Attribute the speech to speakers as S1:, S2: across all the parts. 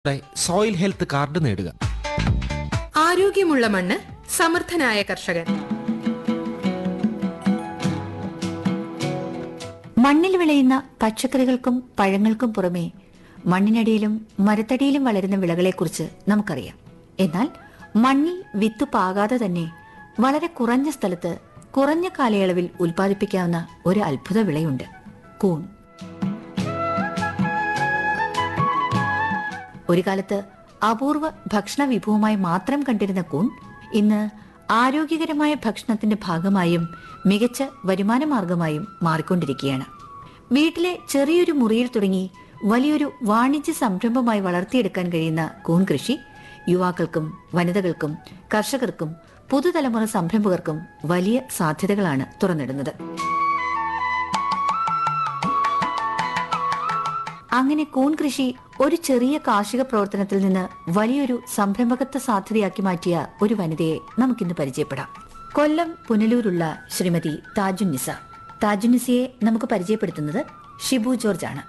S1: Soil health card നേടുക
S2: ആരോഗ്യമുള്ള മണ്ണ് സമർത്ഥനായ കർഷകൻ
S3: മണ്ണിൽ വിളയുന്ന പച്ചക്കറികൾക്കും പഴങ്ങൾക്കും പുറമെ മണ്ണിനടിയിലും മരത്തടിയിലും വളരുന്ന വിളകളെക്കുറിച്ച് നമുക്കറിയാം എന്നാൽ മണ്ണിൽ വിത്ത് പാകാതെ തന്നെ വളരെ കുറഞ്ഞ സ്ഥലത്ത് കുറഞ്ഞ കാലയളവിൽ ഉൽപ്പാദിപ്പിക്കാവുന്ന ഒരു അത്ഭുത വിളയുണ്ട് കൂൺ ഒരു കാലത്ത് അപൂർവ ഭക്ഷണ വിഭവമായി മാത്രം കണ്ടിരുന്ന കൂൺ ഇന്ന് ആരോഗ്യകരമായ ഭക്ഷണത്തിന്റെ ഭാഗമായും മികച്ച വരുമാന മാർഗമായും മാറിക്കൊണ്ടിരിക്കുകയാണ് വീട്ടിലെ ചെറിയൊരു മുറിയിൽ തുടങ്ങി വലിയൊരു വാണിജ്യ സംരംഭമായി വളർത്തിയെടുക്കാൻ കഴിയുന്ന കൂൺ കൃഷി യുവാക്കൾക്കും വനിതകൾക്കും കർഷകർക്കും പുതുതലമുറ സംരംഭകർക്കും വലിയ സാധ്യതകളാണ് തുറന്നിടുന്നത് അങ്ങനെ കൂൺ കൃഷി ഒരു ചെറിയ കാർഷിക പ്രവർത്തനത്തിൽ നിന്ന് വലിയൊരു സംരംഭകത്വ സാധ്യതയാക്കി മാറ്റിയ ഒരു വനിതയെ നമുക്കിന്ന് പരിചയപ്പെടാം കൊല്ലം പുനലൂരുള്ള ശ്രീമതി താജുന്നിസ താജുന്നിസയെ നമുക്ക് പരിചയപ്പെടുത്തുന്നത് ഷിബു ജോർജ് ആണ്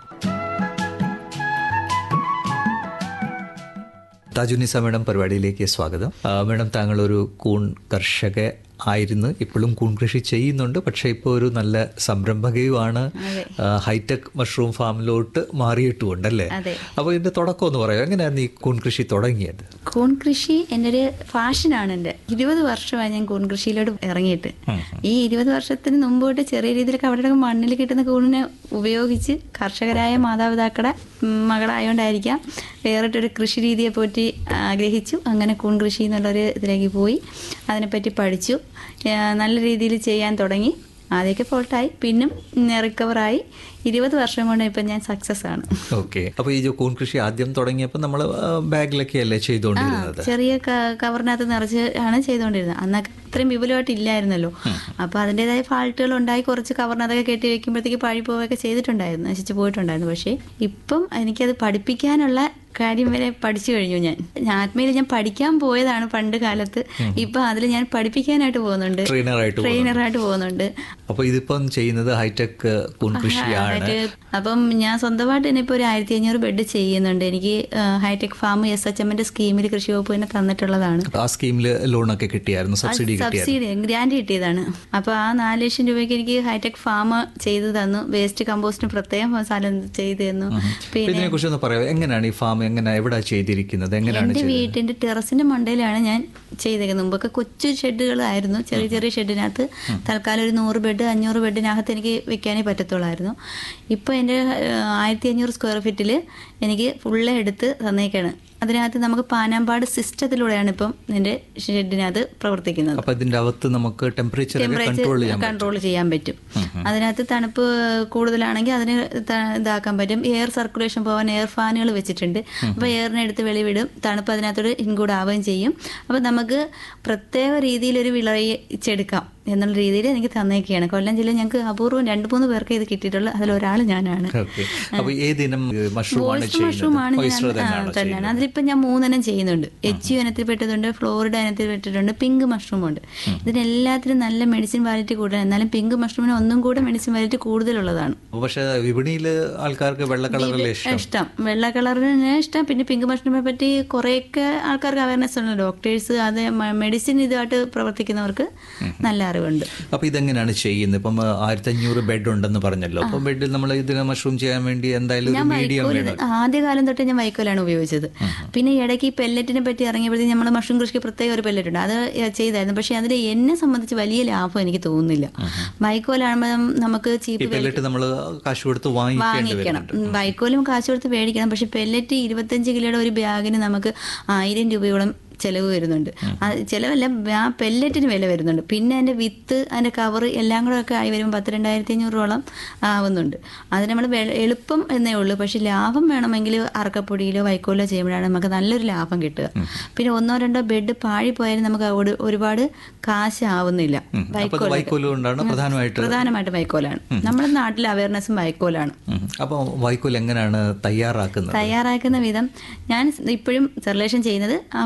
S4: താജുനിസ മാഡം പരിപാടിയിലേക്ക് സ്വാഗതം ആ, മാഡം താങ്കൾ ഒരു കൂൺ കർഷക ആയിരുന്നു ഇപ്പോഴും കൂൺ കൃഷി ചെയ്യുന്നുണ്ട് പക്ഷേ ഇപ്പോൾ ഒരു നല്ല സംരംഭകയുമാണ് ആ, ഹൈടെക് മഷ്റൂം ഫാമിലോട്ട് മാറിയിട്ടുമുണ്ടല്ലേ
S5: അതെ.
S4: അപ്പോൾ ഇതിന്റെ തുടക്കം ഒന്ന് പറയാം എങ്ങനെയായിരുന്നു ഈ കൂൺ കൃഷി തുടങ്ങിയത്
S5: കൂൺ കൃഷി എൻ്റെ ഒരു ഫാഷനാണ് എൻ്റെ ഇരുപത് വർഷമായി ഞാൻ കൂൺ കൃഷിയിലോട്ട് ഇറങ്ങിയിട്ട് ഈ ഇരുപത് വർഷത്തിന് മുമ്പോട്ട് ചെറിയ രീതിയിലൊക്കെ അവിടെ മണ്ണിൽ കിട്ടുന്ന കൂണിനെ ഉപയോഗിച്ച് കർഷകരായ മാതാപിതാക്കളുടെ ഉം, മകളായോണ്ടായിരിക്കാം വേറിട്ടൊരു കൃഷി രീതിയെ പറ്റി ആഗ്രഹിച്ചു അങ്ങനെ കൂൺ കൃഷി എന്നുള്ളൊരു ഇതിലേക്ക് പോയി അതിനെപ്പറ്റി പഠിച്ചു ആ, നല്ല രീതിയിൽ ചെയ്യാൻ തുടങ്ങി ആദ്യമൊക്കെ ഫോൾട്ടായി പിന്നും റിക്കവറായി ഇരുപത് വർഷം കൊണ്ട് ഇപ്പം ഞാൻ സക്സസ് ആണ്
S4: ഓക്കെ അപ്പോൾ ഈ ഒരു കൂൺ കൃഷി ആദ്യം തുടങ്ങിയപ്പോൾ നമ്മൾ ബാഗിലൊക്കെ അല്ലേ ചെയ്തുകൊണ്ടിരുന്നത്
S5: ചെറിയ ക- കവറിനകത്ത് നിറച്ച് ആണ് ചെയ്തുകൊണ്ടിരുന്നത് അന്നൊക്കെ ഇത്രയും വിപുലമായിട്ട് ഇല്ലായിരുന്നല്ലോ അപ്പൊ അതിൻ്റെതായ ഫാൾട്ടുകൾ ഉണ്ടായി കുറച്ച് കവറിനകത്തൊക്കെ കെട്ടി വെക്കുമ്പോഴത്തേക്ക് പഴി പോവുകയൊക്കെ ചെയ്തിട്ടുണ്ടായിരുന്നു നശിച്ചു പോയിട്ടുണ്ടായിരുന്നു പക്ഷേ ഇപ്പം എനിക്കത് പഠിപ്പിക്കാനുള്ള കാര്യം വരെ പഠിച്ചു കഴിഞ്ഞു ഞാൻ ഞാൻ ആത്മയിൽ ഞാൻ പഠിക്കാൻ പോയതാണ് പണ്ട് കാലത്ത് ഇപ്പൊ അതിൽ ഞാൻ പഠിപ്പിക്കാനായിട്ട് പോകുന്നുണ്ട്
S4: ട്രെയിനറായിട്ട്
S5: ട്രെയിനറായിട്ട് പോകുന്നുണ്ട്
S4: അപ്പോൾ ഇതിപ്പം ചെയ്യുന്നത് ഹൈടെക് കൂൺ കൃഷിയാണ്
S5: ആയിട്ട് അപ്പം ഞാൻ സ്വന്തമായിട്ട് തന്നെ ഇപ്പോൾ ഒരു ആയിരത്തി അഞ്ഞൂറ് ബെഡ് ചെയ്യുന്നുണ്ട് എനിക്ക് ഹൈടെക് ഫാം എസ് എച്ച് എമ്മിന്റെ സ്കീമിൽ കൃഷി വകുപ്പ് തന്നെ തന്നിട്ടുള്ളതാണ്
S4: ആ സ്കീമിൽ ലോണൊക്കെ കിട്ടിയായിരുന്നു സബ്സിഡി കിട്ടിയായിരുന്നു
S5: സബ്സിഡി ഗ്രാൻഡ് കിട്ടിയതാണ് അപ്പോൾ ആ നാല് ലക്ഷം രൂപയ്ക്ക് എനിക്ക് ഹൈടെക് ഫാം ചെയ്തു തന്നു വേസ്റ്റ് കമ്പോസ്റ്റിന് പ്രത്യേകം സ്ഥലം ചെയ്തു തന്നു പിന്നെ
S4: ഇതിനെ കുറിച്ച് ഒന്ന് പറയാം എങ്ങനെയാണ് ഈ ഫാം എങ്ങനെ എവിടെ ചെയ്തിരിക്കുന്നത് എങ്ങനെയാണ്
S5: എന്റെ
S4: ചെയ്തത്
S5: വീട്ടിന്റെ ടെറസിന്റെ മണ്ടയിലാണ് ഞാൻ ചെയ്തേക്കുന്നത് മുമ്പൊക്കെ കൊച്ചു ഷെഡുകളായിരുന്നു ചെറിയ ചെറിയ ഷെഡിനകത്ത് തൽക്കാലം ഒരു നൂറ് ബെഡ് അഞ്ഞൂറ് ബെഡിനകത്ത് എനിക്ക് വെക്കാനേ പറ്റത്തുള്ളായിരുന്നു ഇപ്പോൾ എൻ്റെ ആയിരത്തി അഞ്ഞൂറ് സ്ക്വയർ ഫീറ്റിൽ എനിക്ക് ഫുള്ള് എടുത്ത് തന്നേക്കാണ് അതിനകത്ത് നമുക്ക് പാനാമ്പാട് സിസ്റ്റത്തിലൂടെയാണ് ഇപ്പം എൻ്റെ ഷെഡിനകത്ത് പ്രവർത്തിക്കുന്നത്
S4: അപ്പൊ ഇതിന്റെ അകത്ത് നമുക്ക് ടെമ്പറേച്ചർ കൺട്രോൾ ചെയ്യാൻ പറ്റും.
S5: കൺട്രോൾ ചെയ്യാൻ പറ്റും അതിനകത്ത് തണുപ്പ് കൂടുതലാണെങ്കിൽ അതിന് ത- ഇതാക്കാൻ പറ്റും എയർ സർക്കുലേഷൻ പോകാൻ എയർ ഫാനുകൾ വെച്ചിട്ടുണ്ട് അപ്പോൾ എയറിനെ എടുത്ത് വെളിവിടും തണുപ്പ് അതിനകത്തോട് ഇൻക്ലൂഡ് ആവുകയും ചെയ്യും അപ്പോൾ നമുക്ക് പ്രത്യേക രീതിയിലൊരു വിളയിച്ചെടുക്കാം എന്നുള്ള രീതിയിൽ എനിക്ക് തന്നേക്കുകയാണ് കൊല്ലം ജില്ലയിൽ ഞങ്ങൾക്ക് അപൂർവം രണ്ട് മൂന്ന് പേർക്ക് ഇത് കിട്ടിയിട്ടുള്ളൂ അതിലൊരാൾ ഞാനാണ്
S4: ഓക്കെ അപ്പൊ ഏതിനം മഷ്റൂം ആണ്
S5: വോയിസ് മഷ്റൂം ആണ്
S4: ചെയ്യുന്നത്
S5: ഞാൻ
S4: oyster
S5: ആ,
S4: തന്നെയാണോ
S5: തന്നെയാണ്
S4: ചെയ്യുന്നത്?
S5: അതിലിപ്പം ഞാൻ മൂന്നെണ്ണം ചെയ്യുന്നുണ്ട് എച്ച് യു ഇനത്തിൽ പെട്ടതുണ്ട് ഫ്ലോറിഡ ഇനത്തിൽ പെട്ടിട്ടുണ്ട് പിങ്ക് മഷ്റൂം ഉണ്ട് ഇതിനെല്ലാത്തിനും നല്ല മെഡിസിൻ വാലിറ്റി കൂടുതലാണ് എന്നാലും പിങ്ക് മഷ്റൂമിന് ഒന്നും കൂടെ മെഡിസിൻ വാലിറ്റി കൂടുതലുള്ളതാണ്
S4: പക്ഷെ വിപണിയിൽ ആൾക്കാർക്ക് വെള്ള കളറല്ലേ ഇഷ്ടം
S5: ഇഷ്ടം വെള്ള കളറിന് ഇഷ്ടം പിന്നെ പിങ്ക് മഷ്റൂമിനെ പറ്റി കുറേയൊക്കെ ആൾക്കാർക്ക് അവയർനെസ് ഉണ്ട് ഡോക്ടേഴ്സ് അത് മെഡിസിൻ ഇതായിട്ട് പ്രവർത്തിക്കുന്നവർക്ക് നല്ല അറിവുണ്ട്
S4: അപ്പൊ ഇതെങ്ങനെയാണ് ചെയ്യുന്നത് ഇപ്പം ആയിരത്തി അഞ്ഞൂറ് ബെഡ് ഉണ്ടെന്ന് പറഞ്ഞല്ലോ അപ്പൊ ബെഡിൽ നമ്മൾ ഇതിനെ മഷ്റൂം ചെയ്യാൻ വേണ്ടി എന്തായാലും ഒരു
S5: ഞാൻ
S4: മീഡിയം
S5: വൈക്കോല്
S4: വേണം
S5: ആദ്യകാലം തൊട്ട് ഞാൻ വൈക്കോലാണ് ഉപയോഗിച്ചത് പിന്നെ ഈ ഇടയ്ക്ക് ഈ പെല്ലറ്റിനെ പറ്റി ഇറങ്ങിയപ്പോഴത്തേക്ക് നമ്മൾ മഷ്റൂം കൃഷിക്ക് പ്രത്യേക ഒരു പെല്ലറ്റ് ഉണ്ട് അത് ചെയ്തായിരുന്നു പക്ഷേ അതിൽ എന്നെ സംബന്ധിച്ച് വലിയ ലാഭം എനിക്ക് തോന്നുന്നില്ല വൈക്കോലാകുമ്പോൾ നമുക്ക്
S4: ഈ
S5: ചീപ്പ്
S4: പെല്ലറ്റ് നമ്മൾ കാശ് കൊടുത്ത് വാങ്ങിക്കേണ്ടി
S5: വാങ്ങിക്കണം
S4: വരുന്നുണ്ട്
S5: ഉം, വൈക്കോലും കാശ് കൊടുത്ത് മേടിക്കണം പക്ഷെ പെല്ലറ്റ് ഇരുപത്തഞ്ച് കിലോയുടെ ഒരു ബാഗിന് നമുക്ക് ആയിരം രൂപയോളം ചിലവ് വരുന്നുണ്ട് അത് ചിലവല്ല ആ പെല്ലറ്റിന് വില വരുന്നുണ്ട് പിന്നെ അതിൻ്റെ വിത്ത് അതിൻ്റെ കവർ എല്ലാം കൂടെ ഒക്കെ ആയി വരുമ്പോൾ പത്ത് രണ്ടായിരത്തി അഞ്ഞൂറോളം ആവുന്നുണ്ട് അത് നമ്മൾ എളുപ്പം എന്നേ ഉള്ളൂ പക്ഷെ ലാഭം വേണമെങ്കിൽ അറക്കപ്പൊടിയിലോ വൈക്കോലോ ചെയ്യുമ്പോഴാണ് നമുക്ക് നല്ലൊരു ലാഭം കിട്ടുക പിന്നെ ഒന്നോ രണ്ടോ ബെഡ് പാഴി പോയാലും നമുക്ക് ഒരു- ഒരുപാട് കാശ് ആവുന്നില്ല
S4: ഉം. അപ്പൊ അത്
S5: വൈക്കോൽ
S4: വൈക്കോല് കൊണ്ടാണ് പ്രധാനമായിട്ട്
S5: പ്രധാനമായിട്ടും വൈക്കോലാണ് നമ്മുടെ നാട്ടിലെ അവയർനെസ്സും വൈക്കോലാണ്
S4: ഉം. അപ്പൊ വൈക്കോൽ എങ്ങനെയാണ് തയ്യാറാക്കുന്നത്
S5: തയ്യാറാക്കുന്ന വിധം ഞാൻ ഇപ്പോഴും സെർലേഷൻ ചെയ്യുന്നത് ആ പുഴുങ്ങിയ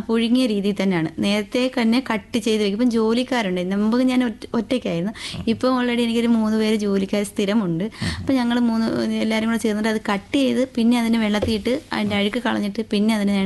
S5: രീതിയിൽ തന്നെയാണ് നേരത്തെ തന്നെ കട്ട് ചെയ്ത് വെക്കും ഇപ്പം ജോലിക്കാരുണ്ട് മുമ്പ് ഞാൻ ഒറ്റ- ഒറ്റയ്ക്കായിരുന്നു ഇപ്പം ഓൾറെഡി എനിക്കൊരു മൂന്ന് പേര് ജോലിക്കാർ സ്ഥിരമുണ്ട് അപ്പം ഞങ്ങൾ മൂന്ന് എല്ലാവരും കൂടെ ചേർന്നിട്ട് അത് കട്ട് ചെയ്ത് പിന്നെ അതിനെ വെള്ളത്തിയിട്ട് അതിൻ്റെ അഴുക്ക് കളഞ്ഞിട്ട് പിന്നെ അതിനെ